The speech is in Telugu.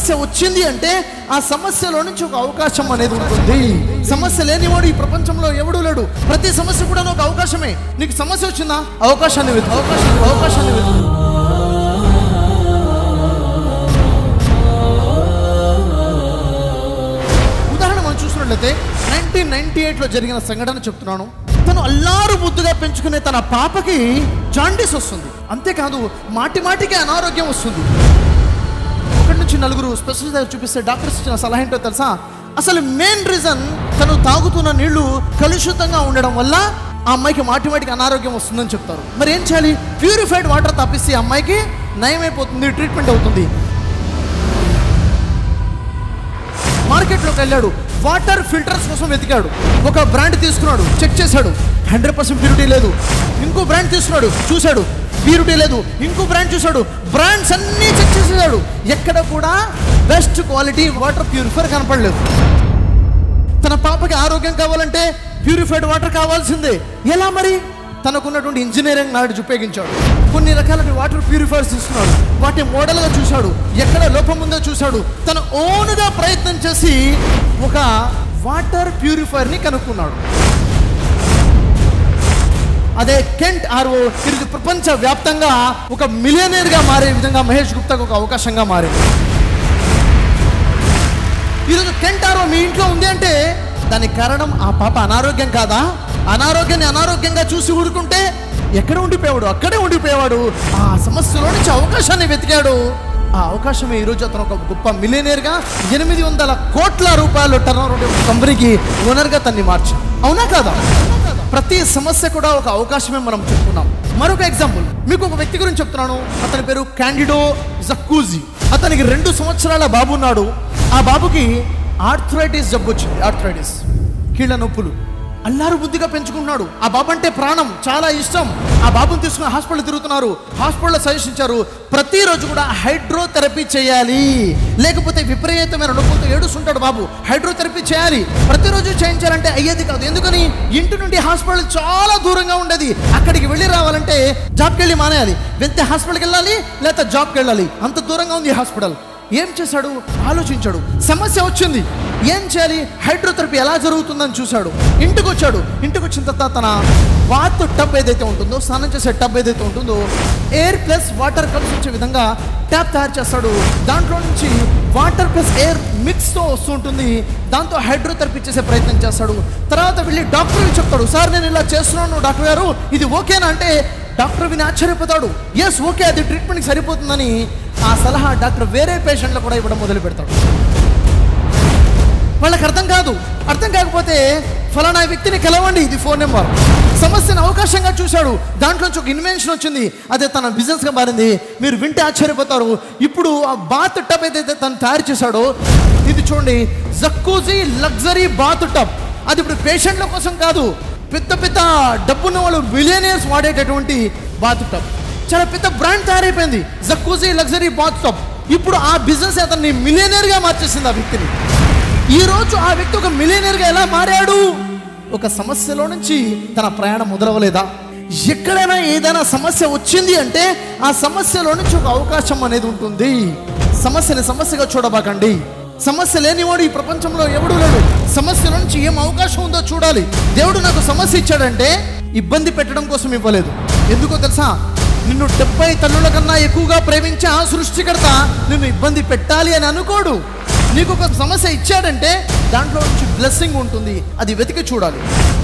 సమస్య వచ్చింది అంటే ఆ సమస్యలో నుంచి ఒక అవకాశం అనేది ఉంటుంది సమస్య లేనివాడు ఈ ప్రపంచంలో ఎవడూ లేడు ప్రతి సమస్య కూడా ఒక అవకాశమే నీకు సమస్య వచ్చిందా అవకాశాన్ని వెతుకు అవకాశం అవకాశాన్ని వెతుకు ఉదాహరణ మనం చూసినట్లయితే నైన్టీన్ నైన్టీ ఎయిట్లో జరిగిన సంఘటన చెప్తున్నాను తను అల్లారు ముద్దుగా పెంచుకునే తన పాపకి జాండీస్ వస్తుంది అంతేకాదు మాటి మాటికి అనారోగ్యం వస్తుంది ఒకటి నుంచి నలుగురు స్పెషలిస్ట్ దగ్గర చూపిస్తే డాక్టర్స్ ఇచ్చిన సలహా ఏంటో తెలుసా అసలు మెయిన్ రీజన్ తను తాగుతున్న నీళ్లు కలుషితంగా ఉండడం వల్ల ఆ అమ్మాయికి మాటి మాటికి అనారోగ్యం వస్తుందని చెప్తారు మరి ఏం చేయాలి ప్యూరిఫైడ్ వాటర్ తప్పిస్తే ఆ అమ్మాయికి నయమైపోతుంది ట్రీట్మెంట్ అవుతుంది మార్కెట్లోకి వెళ్ళాడు వాటర్ ఫిల్టర్స్ కోసం వెతికాడు ఒక బ్రాండ్ తీసుకున్నాడు చెక్ చేశాడు హండ్రెడ్ పర్సెంట్ ప్యూరిటీ లేదు ఇంకో బ్రాండ్ తీసుకున్నాడు చూశాడు ప్యూరిటీ లేదు ఇంకో బ్రాండ్ చూశాడు బ్రాండ్స్ అన్నీ చెక్ చేసేసాడు ఎక్కడ కూడా బెస్ట్ క్వాలిటీ వాటర్ ప్యూరిఫైర్ కనపడలేదు తన పాపకి ఆరోగ్యం కావాలంటే ప్యూరిఫైడ్ వాటర్ కావాల్సిందే ఎలా మరి తనకున్నటువంటి ఇంజనీరింగ్ నాలెడ్జ్ ఉపయోగించాడు కొన్ని రకాల వాటర్ ప్యూరిఫైర్స్ తీసుకున్నాడు వాటి మోడల్గా చూశాడు ఎక్కడ లోపం ఉందో చూశాడు తన ఓన్గా ప్రయత్నం చేసి ఒక వాటర్ ప్యూరిఫైర్ని కనుక్కున్నాడు అదే కెంట్ ఆర్ఓ ఇది ప్రపంచ వ్యాప్తంగా ఒక మిలియనీర్గా మారే విధంగా మహేష్ గుప్తాకు ఒక అవకాశంగా మారింది ఈరోజు కెంటారో మీ ఇంట్లో ఉంది అంటే దానికి కారణం ఆ పాప అనారోగ్యం కాదా అనారోగ్యాన్ని అనారోగ్యంగా చూసి ఊరుకుంటే ఎక్కడ ఉండిపోయాడు అక్కడే ఉండిపోయేవాడు ఆ సమస్యలో నుంచి అవకాశాన్ని వెతికాడు ఆ అవకాశమే ఈరోజు అతను ఒక గొప్ప మిలియనీర్గా ఎనిమిది వందల కోట్ల రూపాయలు టర్న్ ఓవర్ కంపెనీకి ఓనర్గా తన్ని మార్చి అవునా కాదా ప్రతి సమస్య కూడా ఒక అవకాశమే మనం చెప్పుకున్నాం మరొక ఎగ్జాంపుల్ మీకు ఒక వ్యక్తి గురించి చెప్తున్నాను అతని పేరు క్యాండిడో జక్కూజీ అతనికి రెండు సంవత్సరాల బాబు ఉన్నాడు ఆ బాబుకి ఆర్థరైటిస్ జబ్బు వచ్చింది ఆర్థరైటిస్ కీళ్ళ నొప్పులు అల్లారు బుద్ధిగా పెంచుకుంటున్నాడు ఆ బాబు అంటే ప్రాణం చాలా ఇష్టం ఆ బాబుని తీసుకుని హాస్పిటల్ తిరుగుతున్నారు హాస్పిటల్లో సజెషన్ ఇచ్చారు ప్రతిరోజు కూడా హైడ్రోథెరపీ చేయాలి లేకపోతే విపరీతమైన నొప్పులతో ఏడుస్తుంటాడు బాబు హైడ్రోథెరపీ చేయాలి ప్రతిరోజు చేయించాలంటే అయ్యేది కాదు ఎందుకని ఇంటి నుండి హాస్పిటల్ చాలా దూరంగా ఉండేది అక్కడికి వెళ్ళి రావాలంటే జాబ్కి వెళ్ళి మానేయాలి వెళ్తే హాస్పిటల్కి వెళ్ళాలి లేకపోతే జాబ్కి వెళ్ళాలి అంత దూరంగా ఉంది ఈ హాస్పిటల్ ఏం చేశాడు ఆలోచించాడు సమస్య వచ్చింది ఏం చేయాలి హైడ్రోథెరపీ ఎలా జరుగుతుందని చూశాడు ఇంటికి వచ్చాడు ఇంటికి వచ్చిన తర్వాత తన బాత్ టబ్ ఏదైతే ఉంటుందో స్నానం చేసే టబ్ ఏదైతే ఉంటుందో ఎయిర్ ప్లస్ వాటర్ కలిసి వచ్చే విధంగా ట్యాప్ తయారు చేస్తాడు దాంట్లో నుంచి వాటర్ ప్లస్ ఎయిర్ మిక్స్తో వస్తూ ఉంటుంది దాంతో హైడ్రోథెరపీ చేసే ప్రయత్నం చేస్తాడు తర్వాత వెళ్ళి డాక్టర్కి చెప్తాడు సార్ నేను ఇలా చేస్తున్నాను డాక్టర్ గారు ఇది ఓకేనా అంటే డాక్టర్ విని ఆశ్చర్యపోతాడు ఎస్ ఓకే అది ట్రీట్మెంట్కి సరిపోతుందని ఆ సలహా డాక్టర్ వేరే పేషెంట్లు కూడా ఇవ్వడం మొదలు పెడతాడు వాళ్ళకి అర్థం కాదు అర్థం కాకపోతే ఫలానా వ్యక్తిని కలవండి ఇది ఫోన్ నెంబర్ సమస్యను అవకాశంగా చూశాడు దాంట్లోంచి ఒక ఇన్వెన్షన్ వచ్చింది అదే తన బిజినెస్గా మారింది మీరు వింటే ఆశ్చర్యపోతారు ఇప్పుడు ఆ బాత్ టబ్ ఏదైతే తను తయారు చేశాడో ఇది చూడండి జక్కూజీ లగ్జరీ బాత్ టబ్ అది ఇప్పుడు పేషెంట్ల కోసం కాదు పెద్ద పెద్ద డబ్బున్న వాళ్ళు బిలియనియర్స్ వాడేటటువంటి బాత్ టబ్ చాలా పెద్ద బ్రాండ్ తయారైపోయింది జక్కూజీ లగ్జరీ బాత్ టబ్ ఇప్పుడు ఆ బిజినెస్ అతన్ని మిలియనర్గా మార్చేసింది ఆ వ్యక్తిని ఈ రోజు ఆ వ్యక్తి ఒక మిలియనర్గా ఎలా మారాడు ఒక సమస్యలో నుంచి తన ప్రయాణం మొదలవలేదా ఎక్కడైనా ఏదైనా సమస్య వచ్చింది అంటే ఆ సమస్యలో నుంచి ఒక అవకాశం అనేది ఉంటుంది సమస్యని సమస్యగా చూడబాకండి సమస్య లేనివాడు ఈ ప్రపంచంలో ఎవడు లేడు సమస్య నుంచి ఏం అవకాశం ఉందో చూడాలి దేవుడు నాకు సమస్య ఇచ్చాడంటే ఇబ్బంది పెట్టడం కోసం ఇవ్వలేదు ఎందుకో తెలుసా నిన్ను డెబ్బై తల్లుల కన్నా ఎక్కువగా ప్రేమించే ఆ సృష్టికర్త నిన్ను ఇబ్బంది పెట్టాలి అని అనుకోడు నీకు ఒక సమస్య ఇచ్చాడంటే దాంట్లో నుంచి బ్లెస్సింగ్ ఉంటుంది అది వెతికి చూడాలి